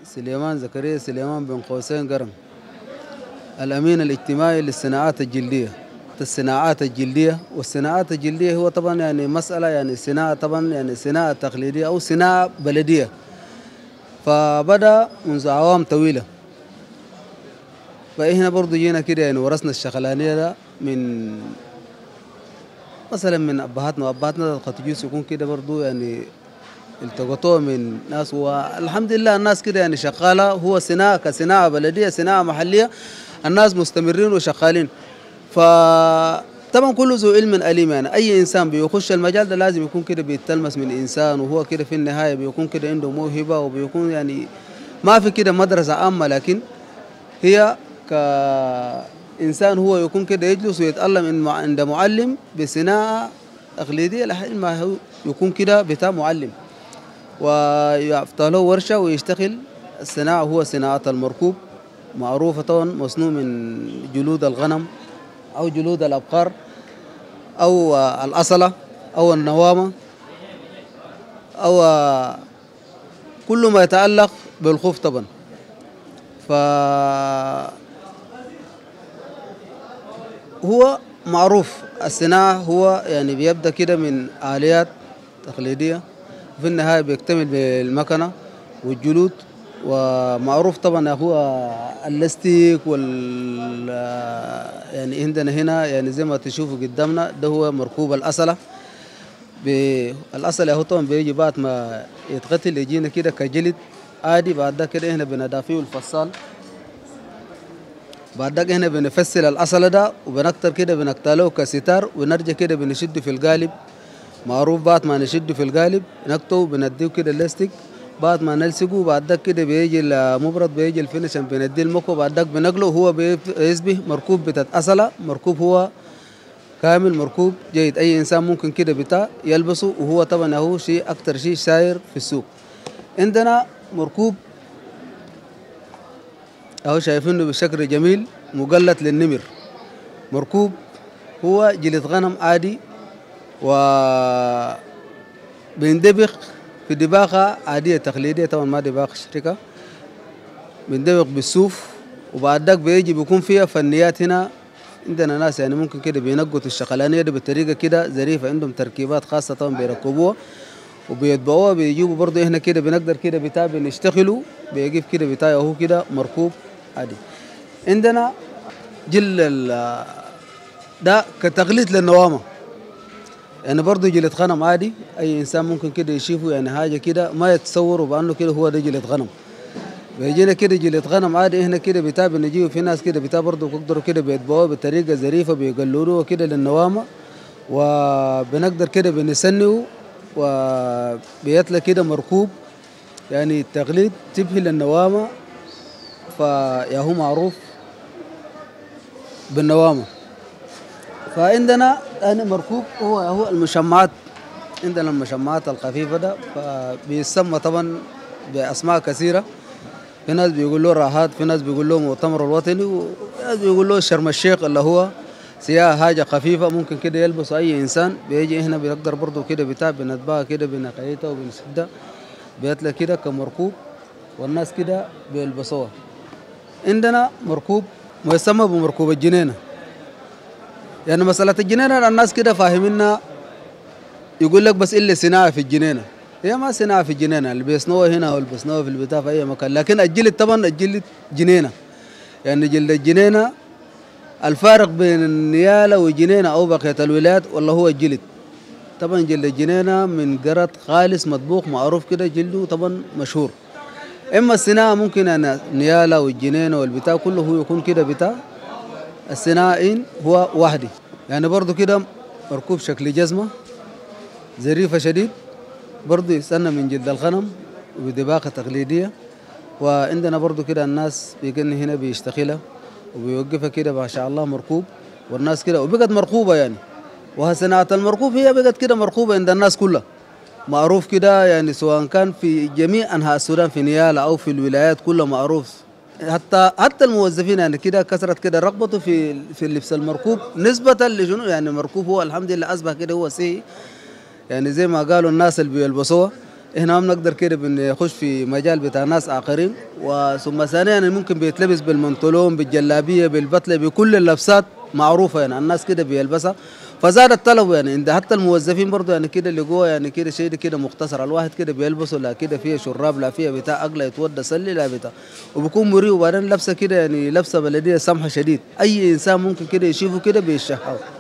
سليمان زكريا سليمان بن قوسين قرن الأمين الاجتماعي للصناعات الجلدية الصناعات الجلدية والصناعات الجلدية هو طبعا يعني مسألة يعني صناعة طبعا يعني صناعة تقليدية أو صناعة بلدية فبدأ منذ أعوام طويلة فإحنا برضو جينا كده يعني ورثنا الشغلانية ده من مثلا من أبهاتنا وأبهاتنا قد يجوز يكون كده برضو يعني التقطوه من ناس والحمد لله الناس كده يعني شغالة هو صناعة كصناعة بلدية صناعة محلية الناس مستمرين وشغالين فطبعا كل ذو علم أليم يعني أي إنسان بيخش المجال ده لازم يكون كده بيتلمس من إنسان وهو كده في النهاية بيكون كده عنده موهبة وبيكون يعني ما في كده مدرسة عامة لكن هي كإنسان هو يكون كده يجلس ويتعلم عند معلم بصناعة تقليدية لحد ما هو يكون كده بتاع معلم ويفتح له ورشة ويشتغل الصناعة هو صناعة المركوب معروفة طبعا مصنوع من جلود الغنم أو جلود الأبقار أو الأصلة أو النوامة أو كل ما يتعلق بالخوف طبعا ف هو معروف الصناعة هو يعني بيبدأ كده من آليات تقليدية في النهاية بيكتمل بالمكنة والجلود ومعروف طبعا هو اللاستيك وال يعني عندنا هنا يعني زي ما تشوفوا قدامنا ده هو مركوب الأصلة الأصلة هو طبعا بيجي بعد ما يتقتل يجينا كده كجلد عادي بعد ده كده هنا بندافيه الفصال بعد ده هنا بنفصل الأصل ده وبنكتر كده بنقتله كستار ونرجع كده بنشده في القالب معروف بعد ما نشده في القالب نكتو بنديه كده اللاستيك بعد ما نلصقه بعد ده كده بيجي المبرد بيجي الفينش بنديه المكو بعد ده بنقله هو بيصبح مركوب بتاع أصلة مركوب هو كامل مركوب جيد أي إنسان ممكن كده بتاع يلبسه وهو طبعا هو شيء أكتر شيء ساير في السوق عندنا مركوب أهو شايفينه بشكل جميل مقلد للنمر مركوب هو جلد غنم عادي و بيندبخ في دباغة عادية تقليدية طبعا ما دباغ شركة بيندبخ بالصوف وبعد ذاك بيجي بيكون فيها فنيات هنا عندنا ناس يعني ممكن كده بينقطوا الشغلانية دي بطريقة كده ظريفة عندهم تركيبات خاصة طبعا بيركبوها وبيتبعوها بيجيبوا برضه احنا كده بنقدر كده بتاع بنشتغلوا بيجيب كده بتاع هو كده مركوب عادي عندنا جل ده كتقليد للنوامه يعني برضه جلد غنم عادي اي انسان ممكن كده يشوفه يعني حاجه كده ما يتصوروا بانه كده هو ده جلد غنم بيجينا كده جلد غنم عادي احنا كده بتاع بنجيبه في ناس كده بتاع برضه بيقدروا كده بيتبعوه بطريقه ظريفه بيقللوه كده للنوامه وبنقدر كده بنسنه وبيطلع كده مركوب يعني التقليد تبهي للنوامه فيا هو معروف بالنوامه فعندنا أنا مركوب هو هو المشمعات عندنا المشمعات الخفيفة ده فبيسمى طبعا بأسماء كثيرة في ناس بيقول له راحات في ناس بيقول له مؤتمر الوطني وناس بيقول له شرم الشيخ اللي هو سياحة حاجة خفيفة ممكن كده يلبس أي إنسان بيجي هنا بنقدر برضه كده بتاع بنتباها كده بنقيتها وبنسدها بيطلع كده كمركوب والناس كده بيلبسوها عندنا مركوب ويسمى بمركوب الجنينه يعني مسألة الجنينة الناس كده فاهمينها يقول لك بس إلا صناعة في الجنينة هي ما صناعة في الجنينة اللي بيصنعوها هنا واللي بيصنعوها في البتاع في أي مكان لكن الجلد طبعا الجلد جنينة يعني جلد الجنينة الفارق بين النيالة والجنينة أو بقية الولايات والله هو الجلد طبعا جلد الجنينة من قرد خالص مطبوخ معروف كده جلده طبعا مشهور إما الصناعة ممكن أن النيالة والجنينة والبتاع كله هو يكون كده بتاع الصناعين هو وحدي يعني برضو كده مركوب شكل جزمة ظريفة شديد برضو يستنى من جلد الغنم وبدباقة تقليدية وعندنا برضو كده الناس بيجن هنا بيشتغلها وبيوقفها كده ما شاء الله مركوب والناس كده وبقت مركوبة يعني وصناعة المركوب هي بقت كده مركوبة عند الناس كلها معروف كده يعني سواء كان في جميع أنحاء السودان في نيالا أو في الولايات كلها معروف حتى حتى الموظفين يعني كده كثرت كده رغبته في في اللبس المركوب نسبة لشنو يعني المركوب هو الحمد لله أصبح كده هو سي يعني زي ما قالوا الناس اللي بيلبسوها هنا ما بنقدر كده بنخش في مجال بتاع ناس اخرين وثم ثانيا يعني ممكن بيتلبس بالمنطلون بالجلابيه بالبطله بكل اللبسات معروفه يعني الناس كده بيلبسها فزاد الطلب يعني عند حتى الموظفين برضه يعني كده لقوها يعني كده شيء كده مختصر الواحد كده بيلبسه لا كده فيها شراب لا فيها بتاع اقلى يتودى سلي لا بتاع وبكون مريح وبعدين لبسه كده يعني لبسه بلديه سمحه شديد اي انسان ممكن كده يشوفه كده بيشهوا